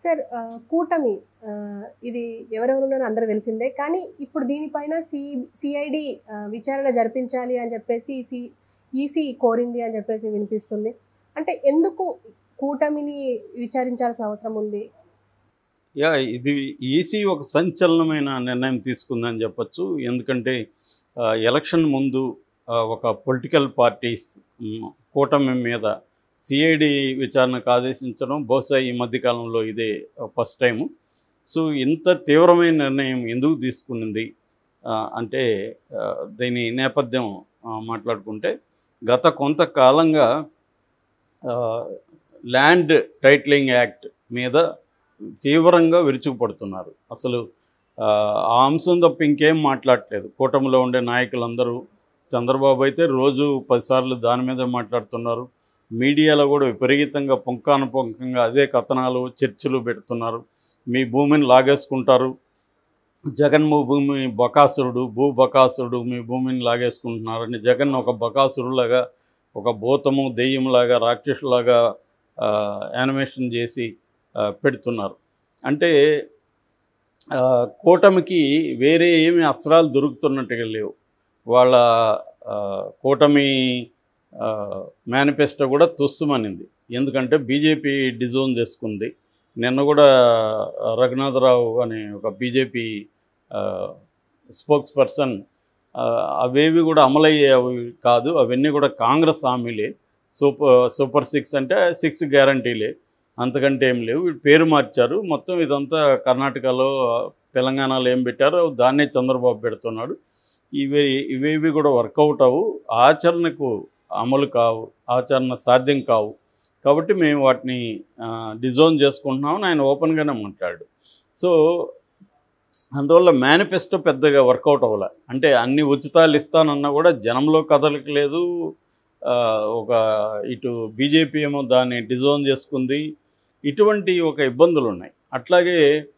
sir ఆ, కూటమి ఆ, ఇది ఎవరెవరు ఉన్నారో అందరూ తెలిసిందే కానీ ఇప్పుడు దీనిపైన సి సిఐడి విచారణ జరిపించాలి అని చెప్పేసి సి ఈసీ కోరింది అని చెప్పేసి వినిపిస్తుంది అంటే ఎందుకు కూటమిని విచారించాల్సిన అవసరం ఉంది యా ఇది ఈసీ ఒక సంచలనమైన నిర్ణయం తీసుకుందని చెప్పొచ్చు ఎందుకంటే ఆ, ఎలక్షన్ ముందు ఆ, ఒక పొలిటికల్ పార్టీస్ మ్, కూటమి మీద సిఐడి విచారణకు ఆదేశించడం బహుశా ఈ మధ్యకాలంలో ఇదే ఫస్ట్ టైము సో ఇంత తీవ్రమైన నిర్ణయం ఎందుకు తీసుకునింది ఆ, అంటే ఆ, దీని నేపథ్యం ఆ, మాట్లాడుకుంటే గత కొంతకాలంగా ఆ, ల్యాండ్ టైటిలింగ్ యాక్ట్ మీద తీవ్రంగా విరుచుకుపడుతున్నారు అసలు ఆ ఆ అంశం తప్ప ఇంకేం మాట్లాడట్లేదు కూటమిలో ఉండే నాయకులందరూ చంద్రబాబు అయితే రోజు పదిసార్లు దాని మీద మాట్లాడుతున్నారు మీడియాలో కూడా విపరీతంగా పుంకానుపుంకంగా అదే కథనాలు చర్చలు పెడుతున్నారు మీ భూమిని లాగేసుకుంటారు జగన్ మీ భూమి బకాసురుడు భూ బకాసురుడు మీ భూమిని లాగేసుకుంటున్నారని జగన్ ఒక బకాసురులాగా ఒక భూతము దెయ్యంలాగా రాక్షసులాగా ఆ, యానిమేషన్ చేసి ఆ, పెడుతున్నారు అంటే ఆ, కూటమికి వేరే ఏమి అస్త్రాలు దొరుకుతున్నట్టుగా లేవు వాళ్ళ ఆ, కూటమి మేనిఫెస్టో కూడా తుస్సుమనింది ఎందుకంటే బీజేపీ డిజోన్ చేసుకుంది నిన్న కూడా రఘునాథరావు అనే ఒక బీజేపీ స్పోక్స్ పర్సన్ అవేవి కూడా అమలయ్యేవి కాదు అవన్నీ కూడా కాంగ్రెస్ హామీలే సూపర్ సూపర్ సిక్స్ అంటే సిక్స్ గ్యారంటీలే అంతకంటే ఏం లేవు వీళ్ళు పేరు మార్చారు మొత్తం ఇదంతా కర్ణాటకలో తెలంగాణలో ఏం పెట్టారో దాన్నే చంద్రబాబు పెడుతున్నాడు ఇవి ఇవేవి కూడా వర్కౌట్ అవ్వు ఆచరణకు అమలు కావు ఆచరణ సాధ్యం కావు కాబట్టి మేము వాటిని డిజోన్ చేసుకుంటున్నామని ఆయన ఓపెన్గానే మాట్లాడు సో అందువల్ల మేనిఫెస్టో పెద్దగా వర్కౌట్ అవ్వలే అంటే అన్ని ఉచితాలు ఇస్తానన్నా కూడా జనంలో కదలకలేదు ఆ, ఒక ఇటు బీజేపీ ఏమో దాన్ని డిజోన్ చేసుకుంది ఇటువంటి ఒక ఇబ్బందులు ఉన్నాయి అట్లాగే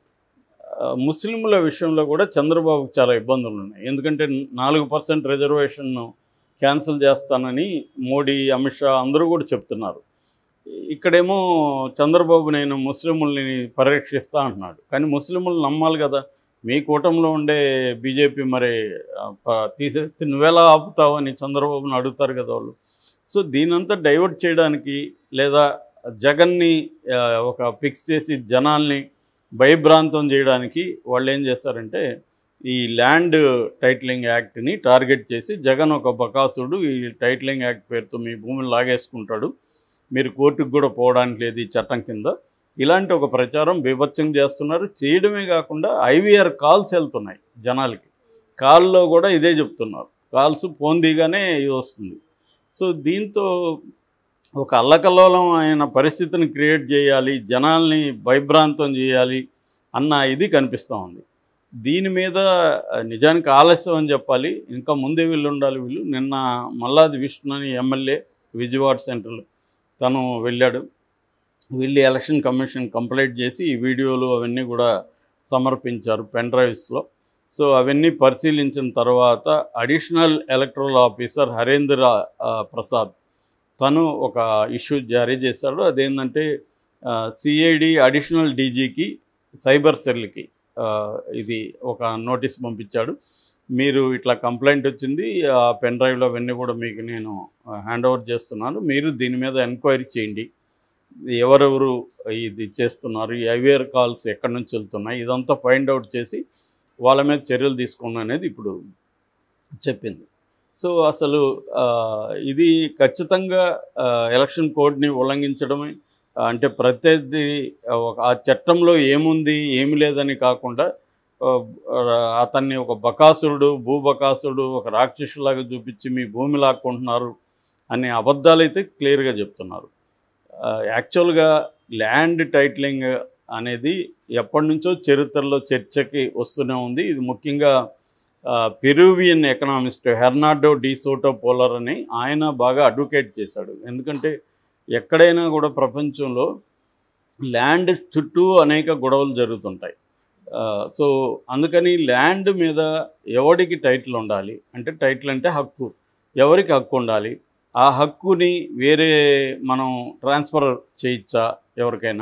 ఆ, ముస్లింల విషయంలో కూడా చంద్రబాబుకు చాలా ఇబ్బందులు ఉన్నాయి ఎందుకంటే నాలుగు పర్సెంట్ రిజర్వేషన్ను క్యాన్సిల్ చేస్తానని మోడీ అమిత్ షా అందరూ కూడా చెప్తున్నారు ఇక్కడేమో చంద్రబాబు నేను ముస్లింలని పరిరక్షిస్తా అంటున్నాడు కానీ ముస్లింలు నమ్మాలి కదా మీ కూటమిలో ఉండే బీజేపీ మరి ఆ, ప- తీసేస్తే నువ్వెలా ఆపుతావు అని చంద్రబాబుని అడుగుతారు కదా వాళ్ళు సో దీనంతా డైవర్ట్ చేయడానికి లేదా జగన్ని ఆ, ఒక ఫిక్స్ చేసి జనాల్ని భయభ్రాంతం చేయడానికి వాళ్ళు ఏం చేస్తారంటే ఈ ల్యాండ్ టైటిలింగ్ యాక్ట్ని టార్గెట్ చేసి జగన్ ఒక బకాసుడు ఈ టైటిలింగ్ యాక్ట్ పేరుతో మీ భూమిని లాగేసుకుంటాడు మీరు కోర్టుకు కూడా పోవడానికి లేదు ఈ చట్టం కింద ఇలాంటి ఒక ప్రచారం బీభత్సం చేస్తున్నారు చేయడమే కాకుండా ఐవీఆర్ కాల్స్ వెళ్తున్నాయి జనాలకి కాల్లో కూడా ఇదే చెప్తున్నారు కాల్స్ ఫోన్ దిగానే ఇది వస్తుంది సో దీంతో ఒక అల్లకల్లోలం అయిన పరిస్థితిని క్రియేట్ చేయాలి జనాల్ని భయభ్రాంతం చేయాలి అన్న ఇది కనిపిస్తూ ఉంది దీని మీద ఆ, నిజానికి ఆలస్యం అని చెప్పాలి ఇంకా ముందే వీళ్ళు ఉండాలి వీళ్ళు నిన్న మల్లాది విష్ణు అని ఎమ్మెల్యే విజయవాడ సెంటర్లో తను వెళ్ళాడు వెళ్ళి ఎలక్షన్ కమిషన్ కంప్లైంట్ చేసి ఈ వీడియోలు అవన్నీ కూడా సమర్పించారు పెన్ డ్రైవ్స్లో సో అవన్నీ పరిశీలించిన తర్వాత అడిషనల్ ఎలక్ట్రల్ ఆఫీసర్ హరేంద్ర ఆ, ప్రసాద్ తను ఒక ఇష్యూ జారీ చేశాడు అదేంటంటే సిఐడి అడిషనల్ డీజీకి సైబర్ సెల్కి ఆ, ఇది ఒక నోటీస్ పంపించాడు మీరు ఇట్లా కంప్లైంట్ వచ్చింది ఆ పెన్ డ్రైవ్లో అవన్నీ కూడా మీకు నేను హ్యాండ్ ఓవర్ చేస్తున్నాను మీరు దీని మీద ఎంక్వైరీ చేయండి ఎవరెవరు ఇది చేస్తున్నారు ఈ ఐవేర్ కాల్స్ ఎక్కడి నుంచి వెళ్తున్నాయి ఇదంతా ఫైండ్ అవుట్ చేసి వాళ్ళ మీద చర్యలు తీసుకోండి అనేది ఇప్పుడు చెప్పింది సో అసలు ఆ, ఇది ఖచ్చితంగా ఆ, ఎలక్షన్ కోడ్ని ఉల్లంఘించడమే ఆ, అంటే ప్రత్యర్థి ఆ, ఒక ఆ చట్టంలో ఏముంది ఏమి లేదని కాకుండా ఆ, అతన్ని ఒక బకాసురుడు భూబకాసురుడు ఒక రాక్షసులాగా చూపించి మీ భూమి లాక్కుంటున్నారు అనే అబద్ధాలైతే క్లియర్గా చెప్తున్నారు ఆ, యాక్చువల్గా ల్యాండ్ టైటిలింగ్ అనేది ఎప్పటి నుంచో చరిత్రలో చర్చకి వస్తూనే ఉంది ఇది ముఖ్యంగా Peruvian economist Hernando de Soto పోలర్ అని ఆయన బాగా అడ్వకేట్ చేశాడు ఎందుకంటే ఎక్కడైనా కూడా ప్రపంచంలో ల్యాండ్ చుట్టూ అనేక గొడవలు జరుగుతుంటాయి ఆ, సో అందుకని ల్యాండ్ మీద ఎవడికి టైటిల్ ఉండాలి అంటే టైటిల్ అంటే హక్కు ఎవరికి హక్కు ఉండాలి ఆ హక్కుని వేరే మనం ట్రాన్స్ఫర్ చేయొచ్చా ఎవరికైనా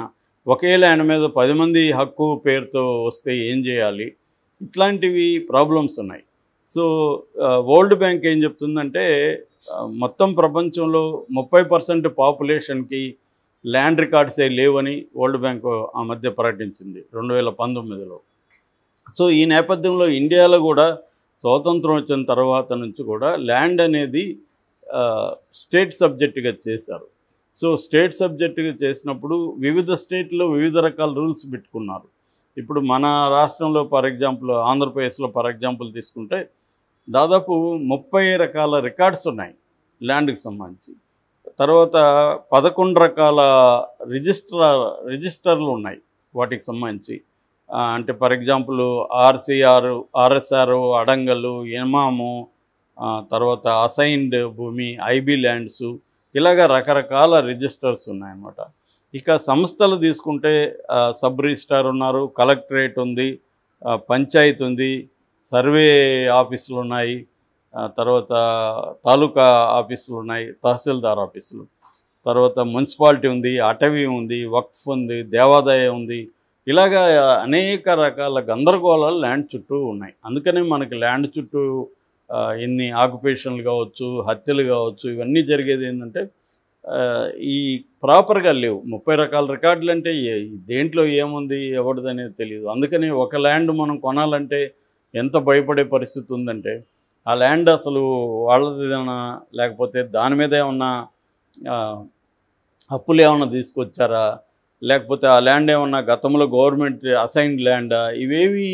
ఒకే ల్యాండ్ మీద పది మంది హక్కు పేరుతో వస్తే ఏం చేయాలి ఇట్లాంటివి ప్రాబ్లమ్స్ ఉన్నాయి సో వరల్డ్ బ్యాంక్ ఏం చెప్తుందంటే ఆ, మొత్తం ప్రపంచంలో ముప్పై పర్సెంట్ పాపులేషన్కి ల్యాండ్ రికార్డ్సే లేవని వరల్డ్ బ్యాంక్ ఆ మధ్య ప్రకటించింది రెండు వేల పంతొమ్మిదిలో సో ఈ నేపథ్యంలో ఇండియాలో కూడా స్వాతంత్రం వచ్చిన తర్వాత నుంచి కూడా ల్యాండ్ అనేది ఆ, స్టేట్ సబ్జెక్టుగా చేశారు సో స్టేట్ సబ్జెక్టుగా చేసినప్పుడు వివిధ స్టేట్లో వివిధ రకాల రూల్స్ పెట్టుకున్నారు ఇప్పుడు మన రాష్ట్రంలో ఫర్ ఎగ్జాంపుల్ ఆంధ్రప్రదేశ్లో ఫర్ ఎగ్జాంపుల్ తీసుకుంటే దాదాపు ముప్పై రకాల రికార్డ్స్ ఉన్నాయి ల్యాండ్కి సంబంధించి తర్వాత పదకొండు రకాల రిజిస్టర్ రిజిస్టర్లు ఉన్నాయి వాటికి సంబంధించి ఆ, అంటే ఫర్ ఎగ్జాంపుల్ ఆర్సీఆర్ ఆర్ఎస్ఆర్ అడంగలు ఎమాము ఆ, తర్వాత అసైన్డ్ భూమి ఐబీ ల్యాండ్స్ ఇలాగ రకరకాల రిజిస్టర్స్ ఉన్నాయన్నమాట ఇక సంస్థలు తీసుకుంటే ఆ, సబ్ రిజిస్టార్ ఉన్నారు కలెక్టరేట్ ఉంది ఆ, పంచాయతీ ఉంది సర్వే ఆఫీసులు ఉన్నాయి ఆ, తర్వాత తాలూకా ఆఫీసులు ఉన్నాయి తహసీల్దార్ ఆఫీసులు తర్వాత మున్సిపాలిటీ ఉంది అటవీ ఉంది వక్ఫ్ ఉంది దేవాదాయం ఉంది ఇలాగా అనేక రకాల గందరగోళాలు ల్యాండ్ చుట్టూ ఉన్నాయి అందుకనే మనకి ల్యాండ్ చుట్టూ ఆ, ఇన్ని ఆక్యుపేషన్లు కావచ్చు హత్యలు కావచ్చు ఇవన్నీ జరిగేది ఏంటంటే ఆ, ఈ ప్రాపర్గా లేవు ముప్పై రకాల రికార్డులు అంటే ఏ- దేంట్లో ఏముంది ఎవరిది అనేది తెలియదు అందుకని ఒక ల్యాండ్ మనం కొనాలంటే ఎంత భయపడే పరిస్థితి ఉందంటే ఆ ల్యాండ్ అసలు వాళ్ళదేనా లేకపోతే దాని మీద ఏమన్నా ఆ, అప్పులు ఏమన్నా తీసుకొచ్చారా లేకపోతే ఆ ల్యాండ్ ఏమన్నా గతంలో గవర్నమెంట్ అసైన్డ్ ల్యాండా ఇవేవి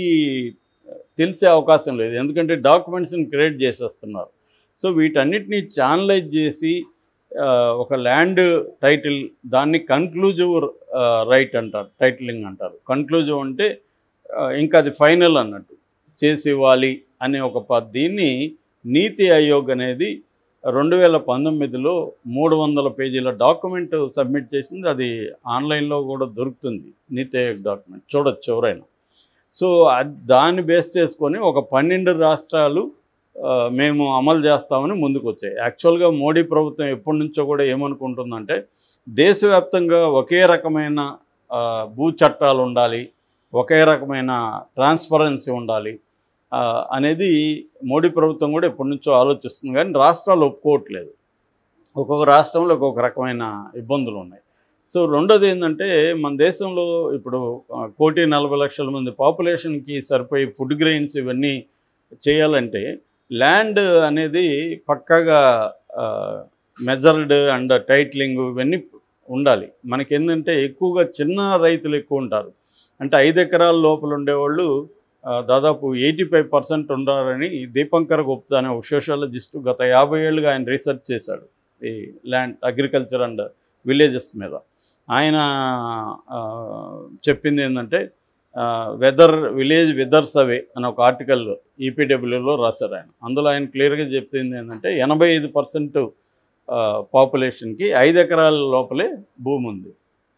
తెలిసే అవకాశం లేదు ఎందుకంటే డాక్యుమెంట్స్ని క్రియేట్ చేసేస్తున్నారు సో వీటన్నిటిని ఛానలైజ్ చేసి ఆ, ఒక ల్యాండ్ టైటిల్ దాన్ని కన్క్లూజివ్ రైట్ అంటారు టైటిలింగ్ అంటారు కన్క్లూజివ్ అంటే ఆ, ఇంకా అది ఫైనల్ అన్నట్టు చేసి ఇవ్వాలి అనే ఒక ప దీన్ని నీతి ఆయోగ్ అనేది రెండు వేల పంతొమ్మిదిలో మూడు వందల పేజీల డాక్యుమెంట్ సబ్మిట్ చేసింది అది ఆన్లైన్లో కూడా దొరుకుతుంది నీతి ఆయోగ్ డాక్యుమెంట్ చూడొచ్చు ఎవరైనా సో అది దాన్ని బేస్ చేసుకొని ఒక పన్నెండు రాష్ట్రాలు ఆ, మేము అమలు చేస్తామని ముందుకు వచ్చాయి యాక్చువల్గా మోడీ ప్రభుత్వం ఎప్పటి నుంచో కూడా ఏమనుకుంటుందంటే దేశవ్యాప్తంగా ఒకే రకమైన ఆ, భూ చట్టాలు ఉండాలి ఒకే రకమైన ట్రాన్స్పరెన్సీ ఉండాలి ఆ, అనేది మోడీ ప్రభుత్వం కూడా ఎప్పటి నుంచో ఆలోచిస్తుంది కానీ రాష్ట్రాలు ఒప్పుకోవట్లేదు ఒక్కొక్క రాష్ట్రంలో ఒక్కొక్క రకమైన ఇబ్బందులు ఉన్నాయి సో రెండోది ఏంటంటే మన దేశంలో ఇప్పుడు ఆ, కోటి నలభై లక్షల మంది పాపులేషన్కి సరిపోయే ఫుడ్ గ్రెయిన్స్ ఇవన్నీ చేయాలంటే ల్యాండ్ అనేది పక్కాగా మెజర్డ్ అండ్ టైట్లింగ్ ఇవన్నీ ఉండాలి మనకి ఏంటంటే ఎక్కువగా చిన్న రైతులు ఎక్కువ ఉంటారు అంటే ఐదు ఎకరాల లోపల ఉండేవాళ్ళు ఆ, దాదాపు ఎయిటీ ఫైవ్ పర్సెంట్ ఉండాలని దీపంకర్ గుప్తా అనే ఒక సోషాలజిస్ట్ గత యాభై ఏళ్ళుగా ఆయన రీసెర్చ్ చేశాడు ఈ ల్యాండ్ అగ్రికల్చర్ అండ్ విలేజెస్ మీద ఆయన ఆ, చెప్పింది ఏంటంటే వెదర్ విలేజ్ వెదర్ సర్వే అని ఒక ఆర్టికల్ ఈపీడబ్ల్యూలో రాశారు ఆయన అందులో ఆయన క్లియర్గా చెప్పింది ఏంటంటే ఎనభై ఐదు పర్సెంట్ పాపులేషన్కి ఐదు ఎకరాల లోపలే భూమి ఉంది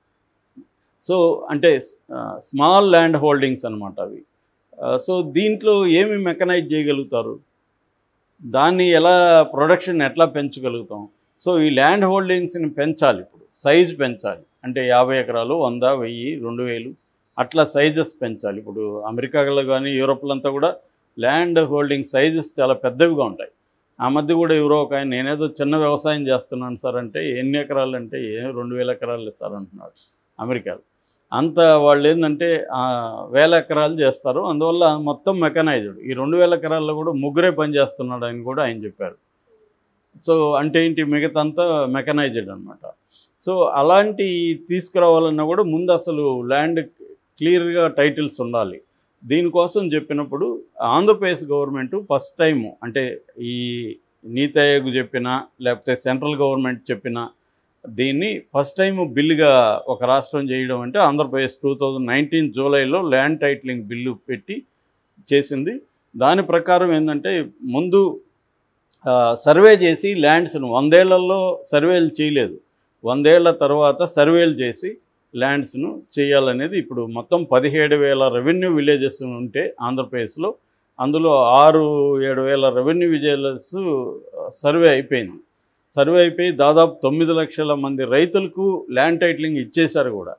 సో అంటే స్మాల్ ల్యాండ్ హోల్డింగ్స్ అనమాట అవి సో దీంట్లో ఏమి మెకనైజ్ చేయగలుగుతారు దాన్ని ఎలా ప్రొడక్షన్ ఎట్లా పెంచగలుగుతాం సో ఈ ల్యాండ్ హోల్డింగ్స్ని పెంచాలి ఇప్పుడు సైజ్ పెంచాలి అంటే యాభై ఎకరాలు వంద వెయ్యి రెండు వేలు అట్లా సైజెస్ పెంచాలి ఇప్పుడు అమెరికాలో కానీ యూరోప్లో అంతా కూడా ల్యాండ్ హోల్డింగ్ సైజెస్ చాలా పెద్దవిగా ఉంటాయి ఆ మధ్య కూడా ఎవరో ఒక ఆయన నేనేదో చిన్న వ్యవసాయం చేస్తున్నాను సార్ అంటే ఎన్ని ఎకరాలు అంటే ఏ రెండు వేల ఎకరాలు ఇస్తారంటున్నాడు అమెరికాలో అంత వాళ్ళు ఏంటంటే ఆ, వేల ఎకరాలు చేస్తారు అందువల్ల మొత్తం మెకనైజ్డ్ ఈ రెండు వేల ఎకరాల్లో కూడా ముగ్గురే పని చేస్తున్నాడు అని కూడా ఆయన చెప్పారు సో అంటే ఏంటి మిగతాంతా మెకనైజ్డ్ అనమాట సో అలాంటి తీసుకురావాలన్నా కూడా ముందు అసలు ల్యాండ్ క్లియర్గా టైటిల్స్ ఉండాలి దీనికోసం చెప్పినప్పుడు ఆంధ్రప్రదేశ్ గవర్నమెంట్ ఫస్ట్ టైము అంటే ఈ నీతి ఆయోగ్ చెప్పిన లేకపోతే సెంట్రల్ గవర్నమెంట్ చెప్పిన దీన్ని ఫస్ట్ టైం బిల్లుగా ఒక రాష్ట్రం చేయడం అంటే ఆంధ్రప్రదేశ్ టూ థౌజండ్ నైన్టీన్ జూలైలో ల్యాండ్ టైటిలింగ్ బిల్లు పెట్టి చేసింది దాని ప్రకారం ఏంటంటే ముందు ఆ, సర్వే చేసి ల్యాండ్స్ను వందేళ్లలో సర్వేలు చేయలేదు వందేళ్ల తర్వాత సర్వేలు చేసి ల్యాండ్స్ను చేయాలనేది ఇప్పుడు మొత్తం పదిహేడు వేల రెవెన్యూ విలేజెస్ ఉంటే ఆంధ్రప్రదేశ్లో అందులో ఆరు ఏడు వేల రెవెన్యూ విలేజెస్ సర్వే అయిపోయింది సర్వే అయిపోయి దాదాపు తొమ్మిది లక్షల మంది రైతులకు ల్యాండ్ టైటిలింగ్ ఇచ్చేశారు కూడా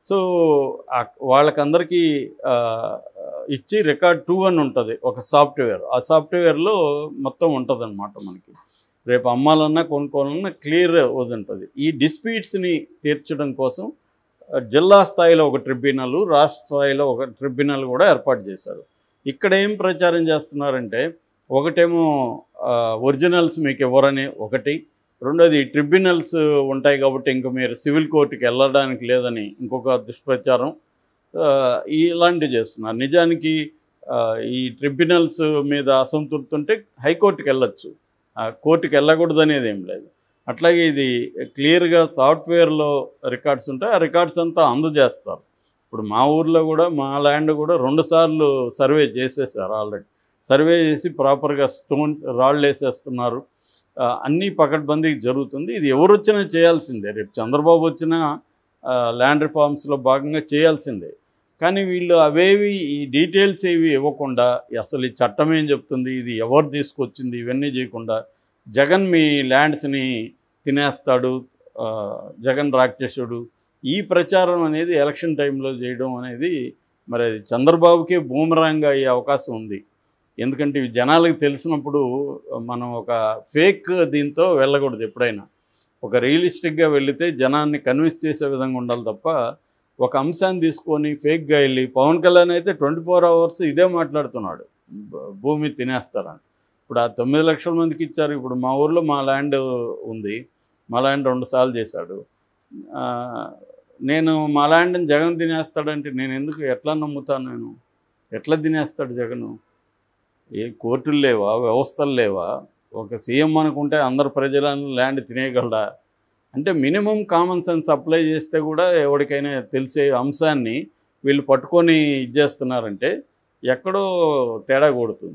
సో ఆ- వాళ్ళకందరికీ ఆ, ఇచ్చి రికార్డ్ టూ అని ఉంటుంది ఒక సాఫ్ట్వేర్ ఆ సాఫ్ట్వేర్లో మొత్తం ఉంటుంది అనమాట మనకి రేపు అమ్మాలన్నా కొనుక్కోవాలన్నా క్లియర్ ఉంటుంది ఈ డిస్ప్యూట్స్ని తీర్చడం కోసం ఆ, జిల్లా స్థాయిలో ఒక ట్రిబ్యునల్ రాష్ట్ర స్థాయిలో ఒక ట్రిబ్యునల్ కూడా ఏర్పాటు చేశారు ఇక్కడ ఏం ప్రచారం చేస్తున్నారంటే ఒకటేమో ఒరిజినల్స్ మీకు ఇవ్వరని ఒకటి రెండోది ట్రిబ్యునల్స్ ఉంటాయి కాబట్టి ఇంక మీరు సివిల్ కోర్టుకి వెళ్ళడానికి లేదని ఇంకొక దుష్ప్రచారం ఆ, ఇలాంటివి చేస్తున్నారు నిజానికి ఆ, ఈ ట్రిబ్యునల్స్ మీద అసంతృప్తి ఉంటే హైకోర్టుకి వెళ్ళొచ్చు ఆ, కోర్టుకి వెళ్ళకూడదు అనేది ఏం లేదు అట్లాగే ఇది క్లియర్గా సాఫ్ట్వేర్లో రికార్డ్స్ ఉంటాయి ఆ రికార్డ్స్ అంతా అందజేస్తారు ఇప్పుడు మా ఊర్లో కూడా మా ల్యాండ్ కూడా రెండుసార్లు సర్వే చేసేసారు ఆల్రెడీ సర్వే చేసి ప్రాపర్గా స్టోన్ రాళ్ళు వేసేస్తున్నారు ఆ, అన్నీ పకడ్బందీకి జరుగుతుంది ఇది ఎవరు వచ్చినా చేయాల్సిందే రేపు చంద్రబాబు వచ్చినా ఆ, ల్యాండ్ రిఫార్మ్స్లో భాగంగా చేయాల్సిందే కానీ వీళ్ళు అవేవి ఈ డీటెయిల్స్ ఏవి ఇవ్వకుండా అసలు ఈ చట్టం ఏం చెప్తుంది ఇది ఎవరు తీసుకొచ్చింది ఇవన్నీ చేయకుండా జగన్ మీ ల్యాండ్స్ని తినేస్తాడు ఆ, జగన్ రాక్షసుడు ఈ ప్రచారం అనేది ఎలక్షన్ టైంలో చేయడం అనేది మరి అది చంద్రబాబుకే బూమరాంగ్ అయ్యే అవకాశం ఉంది ఎందుకంటే ఇవి జనాలకు తెలిసినప్పుడు మనం ఒక ఫేక్ దీంతో వెళ్ళకూడదు ఎప్పుడైనా ఒక రియలిస్టిక్గా వెళితే జనాన్ని కన్విన్స్ చేసే విధంగా ఉండాలి తప్ప ఒక అంశాన్ని తీసుకొని ఫేక్గా వెళ్ళి పవన్ కళ్యాణ్ అయితే ట్వంటీ ఫోర్ అవర్స్ ఇదే మాట్లాడుతున్నాడు భూ- భూమి తినేస్తారని ఇప్పుడు ఆ తొమ్మిది లక్షల మందికి ఇచ్చారు ఇప్పుడు మా ఊర్లో మా ల్యాండ్ ఉంది మా ల్యాండ్ రెండు సార్లు చేశాడు ఆ, నేను మా ల్యాండ్ని జగన్ తినేస్తాడంటే నేను ఎందుకు ఎట్లా నమ్ముతాను నేను ఎట్లా తినేస్తాడు జగను ఏ కోర్టులు లేవా వ్యవస్థలు లేవా ఒక సీఎం అనుకుంటే అందరు ప్రజలను ల్యాండ్ తినేయగలడా అంటే మినిమం కామన్ సెన్స్ అప్లై చేస్తే కూడా ఎవరికైనా తెలిసే అంశాన్ని వీళ్ళు పట్టుకొని ఇచ్చేస్తున్నారంటే ఎక్కడో తేడా కొడుతుంది